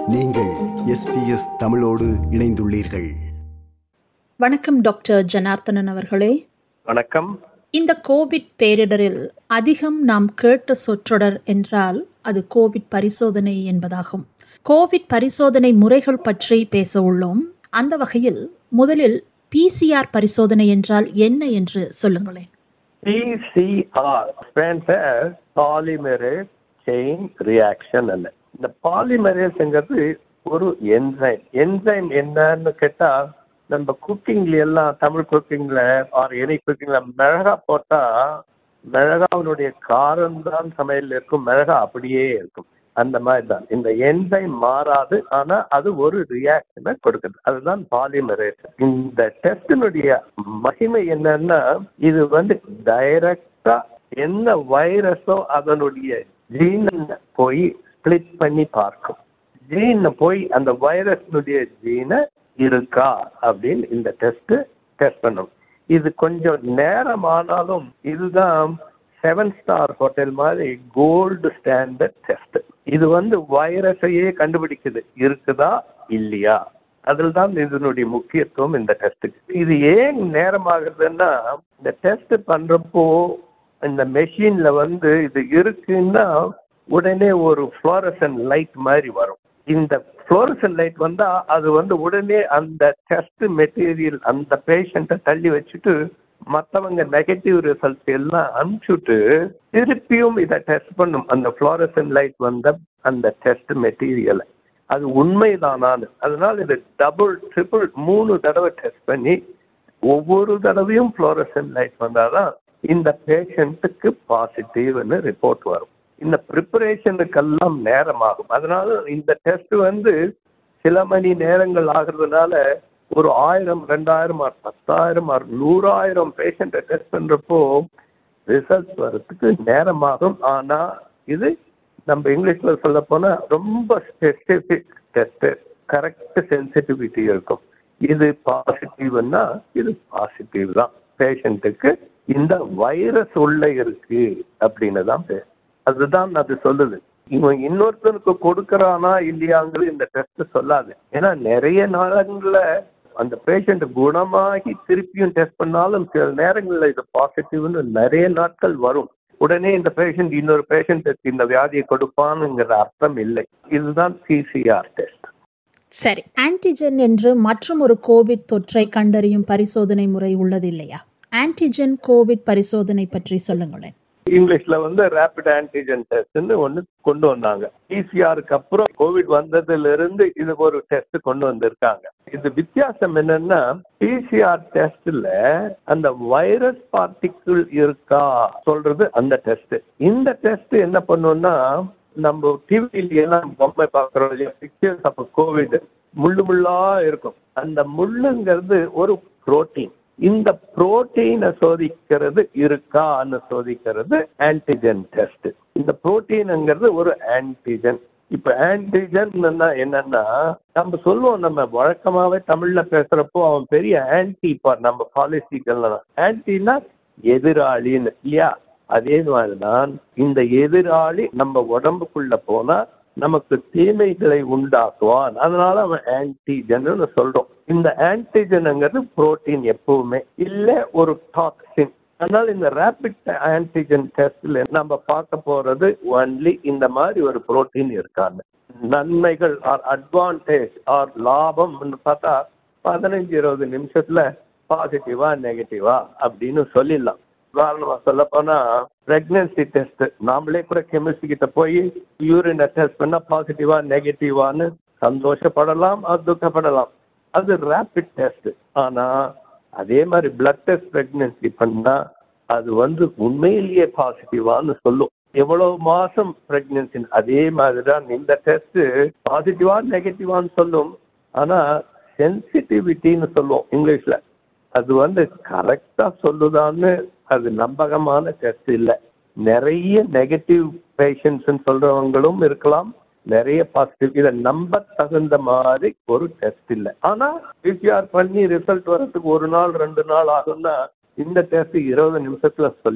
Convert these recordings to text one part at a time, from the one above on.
நீங்கள் எஸ்பிஎஸ் தமிழோடு இணைந்துள்ளீர்கள் வணக்கம் டாக்டர் ஜனார்த்தனன் அவர்களே வணக்கம் இந்த கோவிட் பேரிடரில் அதிகம் நாம் கேட்ட சொற்றொடர் என்றால் அது கோவிட் பரிசோதனை என்பதாகும் கோவிட் பரிசோதனை முறைகள் பற்றி பேச உள்ளோம் அந்த வகையில் முதலில் பிசிஆர் பரிசோதனை என்றால் என்ன என்று சொல்லுங்களேன் PCR stands polymerase chain reaction அல்ல இந்த பாலிமரேஸ்ங்கிறது ஒரு என்சைம் என்சைம் என்னன்னு கேட்டா நம்ம குக்கிங்ல எல்லாம் தமிழ் குக்கிங்ல ஆர் எனி குக்கிங்ல மிளகா போட்டா மிளகாவினுடைய காரம் தான் சமையல் இருக்கும் மிளகா அப்படியே இருக்கும் அந்த மாதிரி தான் இந்த என்சைம் மாறாது ஆனா அது ஒரு ரியாக்ஷனை கொடுக்குது அதுதான் பாலிமரேஸ் இந்த டெஸ்டினுடைய மகிமை என்னன்னா இது வந்து டைரக்டா என்ன வைரஸோ அதனுடைய ஜீனை போய் ஸ்பிளிட் பண்ணி பார்க்கும் ஜீனை போய் அந்த வைரஸ்னுடைய ஜீனை இருக்கா அப்படின்னு இந்த டெஸ்ட் டெஸ்ட் பண்ணும் இது கொஞ்சம் நேரம் ஆனாலும் இதுதான் செவன் ஸ்டார் ஹோட்டல் மாதிரி கோல்டு ஸ்டாண்டர்ட் டெஸ்ட் இது வந்து வைரஸையே கண்டுபிடிக்குது இருக்குதா இல்லையா அதில் தான் இதனுடைய முக்கியத்துவம் இந்த டெஸ்ட்டுக்கு இது ஏன் நேரம் ஆகுதுன்னா இந்த டெஸ்ட் பண்றப்போ இந்த மெஷின்ல வந்து இது இருக்குன்னா உடனே ஒரு ஃப்ளோரசன் லைட் மாதிரி வரும் இந்த ஃப்ளோரசன் லைட் வந்தா அது வந்து உடனே அந்த டெஸ்ட் மெட்டீரியல் அந்த பேஷண்ட்டை தள்ளி வச்சுட்டு மற்றவங்க நெகட்டிவ் ரிசல்ட்ஸ் எல்லாம் அனுப்பிச்சுட்டு திருப்பியும் இதை டெஸ்ட் பண்ணும் அந்த ஃப்ளோரசன் லைட் வந்த அந்த டெஸ்ட் மெட்டீரியலை அது உண்மைதானான்னு அதனால இது டபுள் ட்ரிபிள் மூணு தடவை டெஸ்ட் பண்ணி ஒவ்வொரு தடவையும் ஃப்ளோரசன் லைட் வந்தாதான் இந்த பேஷண்ட்டுக்கு பாசிட்டிவ்னு ரிப்போர்ட் வரும் இந்த ப்ரிப்பரேஷனுக்கெல்லாம் நேரமாகும் அதனால இந்த டெஸ்ட் வந்து சில மணி நேரங்கள் ஆகுறதுனால ஒரு ஆயிரம் ரெண்டாயிரம் ஆர் பத்தாயிரம் ஆர் நூறாயிரம் பேஷண்ட்டை டெஸ்ட் பண்றப்போ ரிசல்ட்ஸ் வர்றதுக்கு நேரமாகும் ஆனா இது நம்ம இங்கிலீஷ்ல சொல்ல போனா ரொம்ப ஸ்பெசிபிக் டெஸ்ட் கரெக்ட் சென்சிட்டிவிட்டி இருக்கும் இது பாசிட்டிவ்னா இது பாசிட்டிவ் தான் பேஷண்ட்டுக்கு இந்த வைரஸ் உள்ள இருக்கு அப்படின்னு தான் பேர் அதுதான் அது சொல்லுது இவன் இன்னொருத்தனுக்கு கொடுக்கறானா இல்லையாங்கிறது இந்த டெஸ்ட் சொல்லாது ஏன்னா நிறைய நேரங்கள்ல அந்த பேஷண்ட் குணமாகி திருப்பியும் டெஸ்ட் பண்ணாலும் சில நேரங்களில் இது பாசிட்டிவ்னு நிறைய நாட்கள் வரும் உடனே இந்த பேஷண்ட் இன்னொரு பேஷண்ட்டுக்கு இந்த வியாதியை கொடுப்பானுங்கிற அர்த்தம் இல்லை இதுதான் பிசிஆர் டெஸ்ட் சரி ஆன்டிஜென் என்று மற்றும் ஒரு கோவிட் தொற்றை கண்டறியும் பரிசோதனை முறை உள்ளது இல்லையா ஆன்டிஜென் கோவிட் பரிசோதனை பற்றி சொல்லுங்களேன் இங்கிலீஷ்ல வந்து ரேபிட் ஆன்டிஜென் டெஸ்ட்னு ஒன்று கொண்டு வந்தாங்க பிசிஆருக்கு அப்புறம் கோவிட் வந்ததுல இருந்து இது ஒரு டெஸ்ட் கொண்டு வந்திருக்காங்க இது வித்தியாசம் என்னன்னா பிசிஆர் டெஸ்ட்ல அந்த வைரஸ் பார்ட்டிக்கிள் இருக்கா சொல்றது அந்த டெஸ்ட் இந்த டெஸ்ட் என்ன பண்ணும்னா நம்ம டிவில எல்லாம் பொம்மை பார்க்கறோம் இல்லையா பிக்சர்ஸ் ஆஃப் கோவிட் முள்ளு முள்ளா இருக்கும் அந்த முள்ளுங்கிறது ஒரு புரோட்டீன் இந்த புரோட்டீனை சோதிக்கிறது இருக்கான்னு சோதிக்கிறது ஆன்டிஜென் டெஸ்ட் இந்த புரோட்டீனுங்கிறது ஒரு ஆன்டிஜென் இப்ப ஆன்டிஜன் என்னன்னா நம்ம சொல்லுவோம் நம்ம வழக்கமாவே தமிழ்ல பேசுறப்போ அவன் பெரிய ஆன்டி நம்ம பாலிசிக்கல் ஆன்டினா எதிராளின்னு இல்லையா அதே மாதிரிதான் இந்த எதிராளி நம்ம உடம்புக்குள்ள போனா நமக்கு தீமைகளை உண்டாக்குவான் அதனால அவன் ஆன்டிஜன் சொல்றோம் இந்த ஆன்டிஜனுங்கிறது புரோட்டீன் எப்பவுமே இல்ல ஒரு டாக்ஸின் அதனால இந்த ரேபிட் ஆன்டிஜன் டெஸ்ட்ல நம்ம பார்க்க போறது ஒன்லி இந்த மாதிரி ஒரு புரோட்டீன் இருக்காங்க நன்மைகள் ஆர் அட்வான்டேஜ் ஆர் லாபம் பார்த்தா பதினஞ்சு இருபது நிமிஷத்துல பாசிட்டிவா நெகட்டிவா அப்படின்னு சொல்லிடலாம் உதாரணமா சொல்ல போனா பிரெக்னன்சி டெஸ்ட் நாமளே கூட கெமிஸ்ட்ரி கிட்ட போய் யூரினை டெஸ்ட் பண்ணா பாசிட்டிவா நெகட்டிவான்னு சந்தோஷப்படலாம் அது துக்கப்படலாம் அது ரேபிட் டெஸ்ட் ஆனா அதே மாதிரி பிளட் டெஸ்ட் பிரெக்னன்சி பண்ணா அது வந்து உண்மையிலேயே பாசிட்டிவான்னு சொல்லும் எவ்வளவு மாசம் பிரெக்னன்சி அதே மாதிரி தான் இந்த டெஸ்ட் பாசிட்டிவா நெகட்டிவான்னு சொல்லும் ஆனா சென்சிட்டிவிட்டின்னு சொல்லுவோம் இங்கிலீஷ்ல அது வந்து கரெக்டா சொல்லுதான்னு அது நம்பகமான டெஸ்ட் இல்லை நிறைய நெகட்டிவ் பேஷண்ட்ஸ் சொல்றவங்களும் இருக்கலாம் நிறைய பாசிட்டிவ் இதை நம்ப தகுந்த மாதிரி ஒரு டெஸ்ட் இல்லை ஆனா பிசிஆர் பண்ணி ரிசல்ட் வர்றதுக்கு ஒரு நாள் ரெண்டு நாள் ஆகும்னா இந்த டெஸ்ட் இருபது நிமிஷத்துல சொல்லிடும்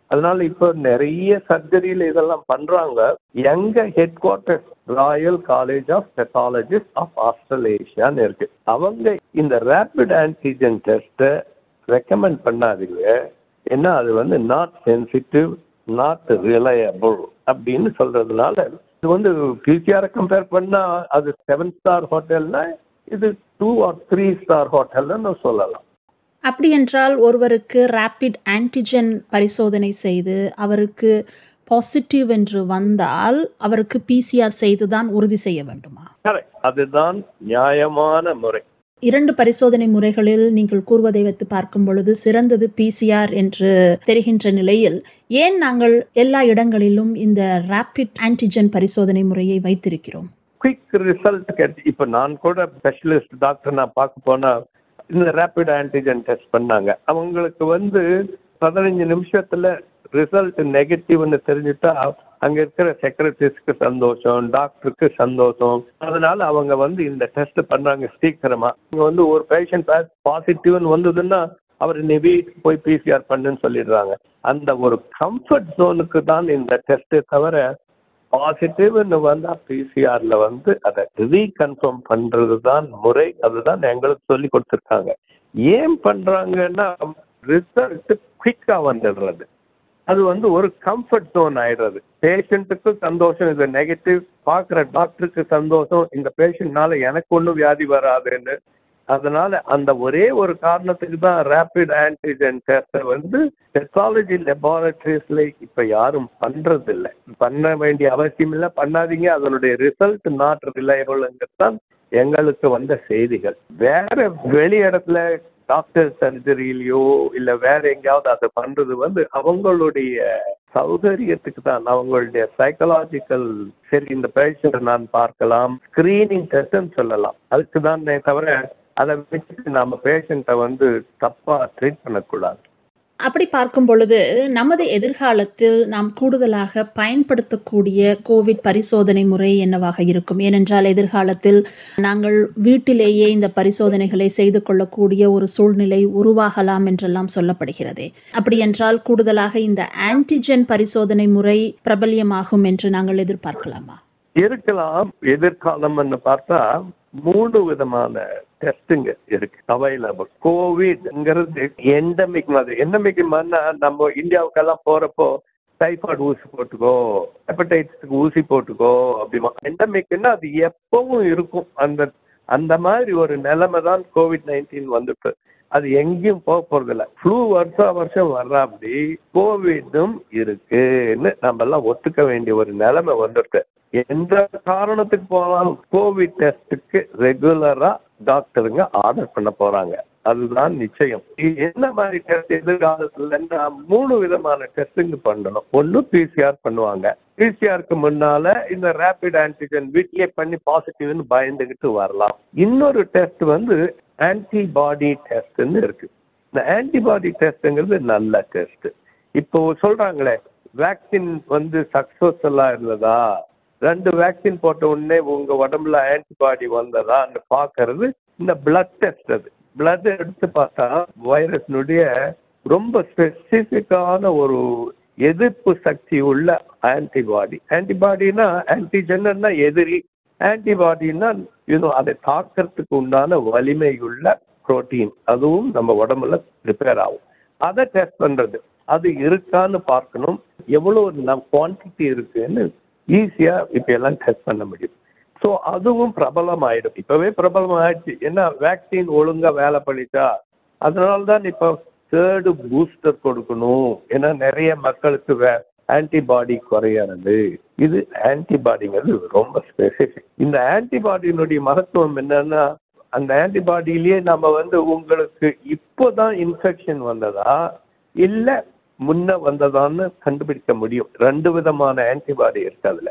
அதனால இப்போ நிறைய சர்ஜரியில இதெல்லாம் பண்றாங்க எங்க headquarters Royal College of Pathologist of ஆஸ்திரலேஷியான்னு இருக்கு அவங்க இந்த ரேபிட் ஆன்டிஜன் டெஸ்ட்டை ரெக்கமெண்ட் பண்ணாதீங்க ஏன்னா அது வந்து நாட் சென்சிட்டிவ் நாட் ரிலையபிள் அப்படின்னு சொல்றதுனால இது வந்து பிசிஆரை கம்பேர் பண்ணா அது செவன் ஸ்டார் ஹோட்டல்னா இது டூ ஆர் த்ரீ ஸ்டார் ஹோட்டல்னு சொல்லலாம் அப்படி என்றால் ஒருவருக்கு ரேபிட் ஆன்டிஜென் பரிசோதனை செய்து அவருக்கு பாசிட்டிவ் என்று வந்தால் அவருக்கு பிசிஆர் செய்துதான் உறுதி செய்ய வேண்டுமா கரெக்ட் அதுதான் நியாயமான முறை இரண்டு பரிசோதனை முறைகளில் நீங்கள் கூறுவதை வைத்து பார்க்கும் பொழுது சிறந்தது பிசிஆர் என்று தெரிகின்ற நிலையில் ஏன் நாங்கள் எல்லா இடங்களிலும் இந்த ரேபிட் ஆன்டிஜென் பரிசோதனை முறையை வைத்திருக்கிறோம் குயிக் ரிசல்ட் கிடைச்சி இப்போ நான் கூட ஸ்பெஷலிஸ்ட் டாக்டர் நான் பார்க்க போனா இந்த ரேபிட் ஆன்டிஜன் டெஸ்ட் பண்ணாங்க அவங்களுக்கு வந்து பதினஞ்சு நிமிஷத்துல ரிசல்ட் நெகட்டிவ்னு தெரிஞ்சுட்டா அங்க இருக்கிற செக்ரட்டரிஸ்க்கு சந்தோஷம் டாக்டருக்கு சந்தோஷம் அதனால அவங்க வந்து இந்த டெஸ்ட் பண்றாங்க சீக்கிரமா இங்க வந்து ஒரு பேஷண்ட் பாசிட்டிவ்னு வந்ததுன்னா அவர் நீ வீட்டுக்கு போய் பிசிஆர் பண்ணுன்னு சொல்லிடுறாங்க அந்த ஒரு கம்ஃபர்ட் ஜோனுக்கு தான் இந்த டெஸ்ட்டே தவிர பாசிட்டிவ்னு வந்தா பிசிஆர்ல வந்து அதை ரீகன்ஃபார்ம் பண்றது தான் முறை அதுதான் எங்களுக்கு சொல்லி கொடுத்துருக்காங்க ஏன் பண்றாங்கன்னா ரிசல்ட் குயிக்கா வந்துடுறது அது வந்து ஒரு கம்ஃபர்ட் ஜோன் ஆயிடுறது பேஷண்ட்டுக்கு சந்தோஷம் இது நெகட்டிவ் பார்க்குற டாக்டருக்கு சந்தோஷம் இந்த பேஷண்ட்னால எனக்கு ஒன்றும் வியாதி வராதுன்னு அதனால அந்த ஒரே ஒரு காரணத்துக்கு தான் ரேபிட் ஆன்டிஜென் டெஸ்ட்டை வந்து டெக்னாலஜி லெபார்டரிஸ்ல இப்ப யாரும் பண்றது இல்லை பண்ண வேண்டிய அவசியம் இல்லை பண்ணாதீங்க அதனுடைய ரிசல்ட் நாட் ரிலையபிள்ங்கிறது தான் எங்களுக்கு வந்த செய்திகள் வேற வெளி இடத்துல டாக்டர் சர்ஜரியிலையோ இல்ல வேற எங்கேயாவது அதை பண்றது வந்து அவங்களுடைய சௌகரியத்துக்கு தான் அவங்களுடைய சைக்கலாஜிக்கல் சரி இந்த பேஷண்ட் நான் பார்க்கலாம் ஸ்கிரீனிங் டெஸ்ட்னு சொல்லலாம் அதுக்கு தான் தவிர அதை வச்சுட்டு நம்ம பேஷண்ட்டை வந்து தப்பா ட்ரீட் பண்ணக்கூடாது அப்படி பார்க்கும் பொழுது நமது எதிர்காலத்தில் நாம் கூடுதலாக பயன்படுத்தக்கூடிய கோவிட் பரிசோதனை முறை என்னவாக இருக்கும் ஏனென்றால் எதிர்காலத்தில் நாங்கள் வீட்டிலேயே இந்த பரிசோதனைகளை செய்து கொள்ளக்கூடிய ஒரு சூழ்நிலை உருவாகலாம் என்றெல்லாம் சொல்லப்படுகிறது அப்படி என்றால் கூடுதலாக இந்த ஆன்டிஜென் பரிசோதனை முறை பிரபல்யமாகும் என்று நாங்கள் எதிர்பார்க்கலாமா இருக்கலாம் எதிர்காலம்னு பார்த்தா மூணு விதமான டெஸ்ட்டுங்க இருக்கு அவைலபிள் கோவிட்ங்கிறது எண்டமிக் மாதிரி எண்டமிக் மாதிரினா நம்ம இந்தியாவுக்கெல்லாம் போறப்போ டைஃபாய்டு ஊசி போட்டுக்கோ ஹெப்படைட்டிஸ்க்கு ஊசி போட்டுக்கோ அப்படிமா எண்டமிக்னா அது எப்பவும் இருக்கும் அந்த அந்த மாதிரி ஒரு நிலைமை தான் கோவிட் நைன்டீன் வந்துட்டு அது எங்கேயும் போக போறது இல்லை ஃப்ளூ வருஷம் வருஷம் வர்றாப்படி கோவிடும் இருக்குன்னு நம்ம எல்லாம் ஒத்துக்க வேண்டிய ஒரு நிலைமை வந்துருக்கு எந்த காரணத்துக்கு போனாலும் கோவிட் டெஸ்ட்டுக்கு ரெகுலரா டாக்டருங்க ஆர்டர் பண்ண போறாங்க அதுதான் நிச்சயம் இது என்ன மாதிரி டெஸ்ட் எதிர்காலத்துல மூணு விதமான டெஸ்டிங் பண்ணணும் ஒன்னு பிசிஆர் பண்ணுவாங்க பிசிஆருக்கு முன்னால இந்த ரேபிட் ஆன்டிஜன் வீட்லயே பண்ணி பாசிட்டிவ்னு பயந்துகிட்டு வரலாம் இன்னொரு டெஸ்ட் வந்து ஆன்டிபாடி டெஸ்ட்னு இருக்கு இந்த ஆன்டிபாடி டெஸ்ட்ங்கிறது நல்ல டெஸ்ட் இப்போ சொல்றாங்களே வேக்சின் வந்து சக்சஸ்ஃபுல்லா இருந்ததா ரெண்டு வேக்சின் போட்ட உடனே உங்க உடம்புல ஆன்டிபாடி வந்ததான்னு பாக்குறது இந்த பிளட் டெஸ்ட் அது பிளட் எடுத்து பார்த்தா வைரஸ்னுடைய ரொம்ப ஸ்பெசிபிக்கான ஒரு எதிர்ப்பு சக்தி உள்ள ஆன்டிபாடி ஆன்டிபாடினா ஆன்டிஜென்னா எதிரி ஆன்டிபாடினா இன்னும் அதை தாக்கிறதுக்கு உண்டான வலிமையுள்ள புரோட்டீன் அதுவும் நம்ம உடம்புல ரிப்பேர் ஆகும் அதை டெஸ்ட் பண்றது அது இருக்கான்னு பார்க்கணும் எவ்வளவு நம் குவான்டிட்டி இருக்குன்னு ஈஸியா இப்ப எல்லாம் டெஸ்ட் பண்ண முடியும் ஸோ அதுவும் பிரபலம் ஆயிடும் இப்பவே பிரபலம் ஆயிடுச்சு ஏன்னா வேக்சின் ஒழுங்கா வேலை பண்ணிட்டா அதனால தான் இப்போ தேர்டு பூஸ்டர் கொடுக்கணும் ஏன்னா நிறைய மக்களுக்கு வே ஆன்டிபாடி குறையிறது இது ஆன்டிபாடிங்கிறது ரொம்ப ஸ்பெசிஃபிக் இந்த ஆன்டிபாடியினுடைய மகத்துவம் என்னன்னா அந்த ஆன்டிபாடியிலேயே நம்ம வந்து உங்களுக்கு இப்போதான் இன்ஃபெக்ஷன் வந்ததா இல்ல முன்ன வந்ததான்னு கண்டுபிடிக்க முடியும் ரெண்டு விதமான ஆன்டிபாடி இருக்கு அதுல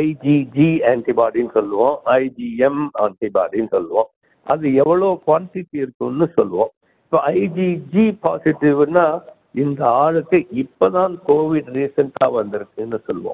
ஐஜிஜி ஆன்டிபாடின்னு சொல்லுவோம் ஐஜிஎம் ஆன்டிபாடின்னு சொல்லுவோம் அது எவ்வளோ குவான்டிட்டி இருக்குன்னு சொல்லுவோம் இப்போ ஐஜிஜி பாசிட்டிவ்னா இந்த ஆளுக்கு இப்பதான் கோவிட் ரீசெண்டா வந்திருக்குன்னு சொல்லுவோம்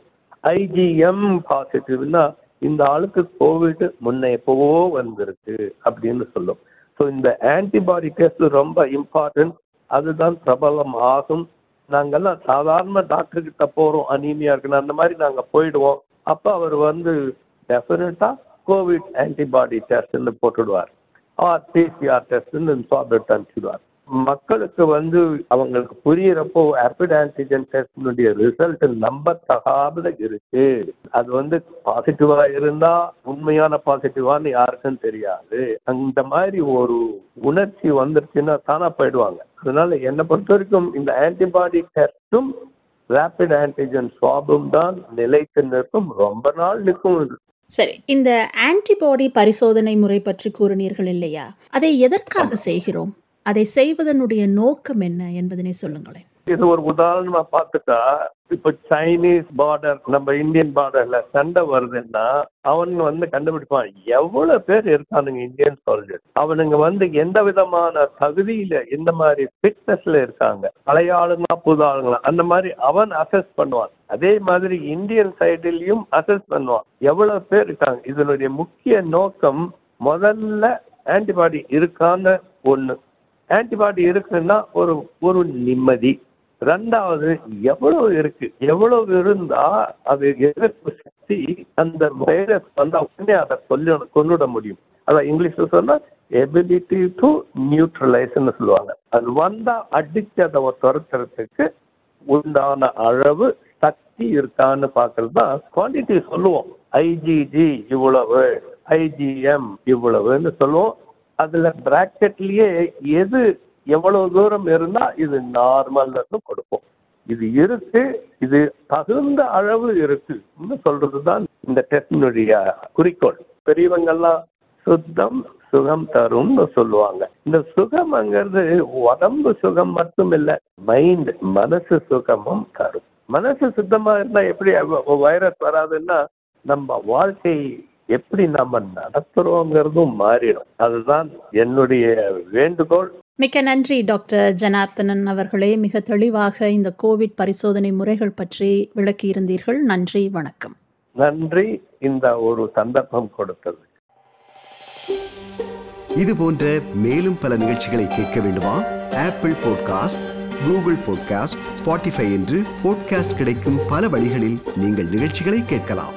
ஐஜிஎம் பாசிட்டிவ்னா இந்த ஆளுக்கு கோவிட் முன்ன எப்பவோ வந்திருக்கு அப்படின்னு சொல்லும் ஸோ இந்த ஆன்டிபாடி டெஸ்ட் ரொம்ப இம்பார்ட்டன்ட் அதுதான் பிரபலம் ஆகும் நாங்கெல்லாம் சாதாரண டாக்டர் கிட்ட போறோம் அனீமியா இருக்குன்னு அந்த மாதிரி நாங்க போயிடுவோம் அப்ப அவர் வந்து டெஃபினட்டா கோவிட் ஆன்டிபாடி டெஸ்ட்னு போட்டுடுவார் ஆர் பிசிஆர் டெஸ்ட்னு ஸ்வாப் எடுத்து அனுப்பிச்சிடுவார் மக்களுக்கு வந்து அவங்களுக்கு புரியறப்போ ரேபிட் ஆன்டிஜென் டெஸ்டினுடைய ரிசல்ட் நம்ப தகாத இருக்கு அது வந்து பாசிட்டிவா இருந்தா உண்மையான பாசிட்டிவான்னு யாருக்கும் தெரியாது அந்த மாதிரி ஒரு உணர்ச்சி வந்துருச்சுன்னா தானா போயிடுவாங்க அதனால என்னை பொறுத்த வரைக்கும் இந்த ஆன்டிபாடி டெஸ்டும் ரேபிட் ஆன்டிஜென் ஸ்வாபும் தான் நிலைத்து நிற்கும் ரொம்ப நாள் நிற்கும் இது சரி இந்த ஆன்டிபாடி பரிசோதனை முறை பற்றி கூறினீர்கள் இல்லையா அதை எதற்காக செய்கிறோம் அதை செய்வதனுடைய நோக்கம் என்ன என்பதனை சொல்லுங்களேன் இது ஒரு உதாரணமா பார்த்துட்டா இப்ப சைனீஸ் பார்டர் நம்ம இந்தியன் பார்டர்ல சண்டை வருதுன்னா அவன் வந்து கண்டுபிடிப்பான் எவ்வளவு பேர் இருக்கானுங்க இந்தியன் சோல்ஜர்ஸ் அவனுங்க வந்து எந்த விதமான தகுதியில எந்த மாதிரி ஃபிட்னஸ்ல இருக்காங்க பழைய ஆளுங்களா புது ஆளுங்களா அந்த மாதிரி அவன் அசஸ் பண்ணுவான் அதே மாதிரி இந்தியன் சைடுலயும் அசஸ் பண்ணுவான் எவ்வளவு பேர் இருக்காங்க இதனுடைய முக்கிய நோக்கம் முதல்ல ஆன்டிபாடி இருக்கான்னு ஒண்ணு ஆன்டிபாடி இருக்குன்னா ஒரு ஒரு நிம்மதி ரெண்டாவது எவ்வளவு இருக்கு எவ்வளவு இருந்தா அது எதிர்ப்பு சக்தி அந்த வைரஸ் வந்தா உடனே அதை கொல்ல கொண்டுட முடியும் அதான் இங்கிலீஷ்ல சொன்னா எபிலிட்டி டு நியூட்ரலைஸ்ன்னு சொல்லுவாங்க அது வந்தா அடிச்சு அதை துரத்துறதுக்கு உண்டான அளவு சக்தி இருக்கான்னு பாக்குறது தான் குவான்டிட்டி சொல்லுவோம் ஐஜிஜி இவ்வளவு ஐஜிஎம் இவ்வளவுன்னு சொல்லுவோம் அதுல பிராக்கெட்லயே எது எவ்வளவு தூரம் இருந்தா இது நார்மல்னு கொடுப்போம் இது இருக்கு இது தகுந்த அளவு இருக்கு சொல்றதுதான் இந்த டெஸ்டினுடைய குறிக்கோள் பெரியவங்கெல்லாம் சுத்தம் சுகம் தரும்னு சொல்லுவாங்க இந்த சுகம்ங்கிறது உடம்பு சுகம் மட்டும் இல்ல மைண்ட் மனசு சுகமும் தரும் மனசு சுத்தமா இருந்தா எப்படி வைரஸ் வராதுன்னா நம்ம வாழ்க்கை எப்படி நம்ம நடத்துறோங்கிறதும் மாறிடும் அதுதான் என்னுடைய வேண்டுகோள் மிக்க நன்றி டாக்டர் ஜனார்த்தனன் அவர்களே மிக தெளிவாக இந்த கோவிட் பரிசோதனை முறைகள் பற்றி விளக்கியிருந்தீர்கள் நன்றி வணக்கம் நன்றி இந்த ஒரு சந்தர்ப்பம் கொடுத்தது இது போன்ற மேலும் பல நிகழ்ச்சிகளை கேட்க வேண்டுமா Apple podcast Google podcast Spotify என்று பாட்காஸ்ட் கிடைக்கும் பல வழிகளில் நீங்கள் நிகழ்ச்சிகளை கேட்கலாம்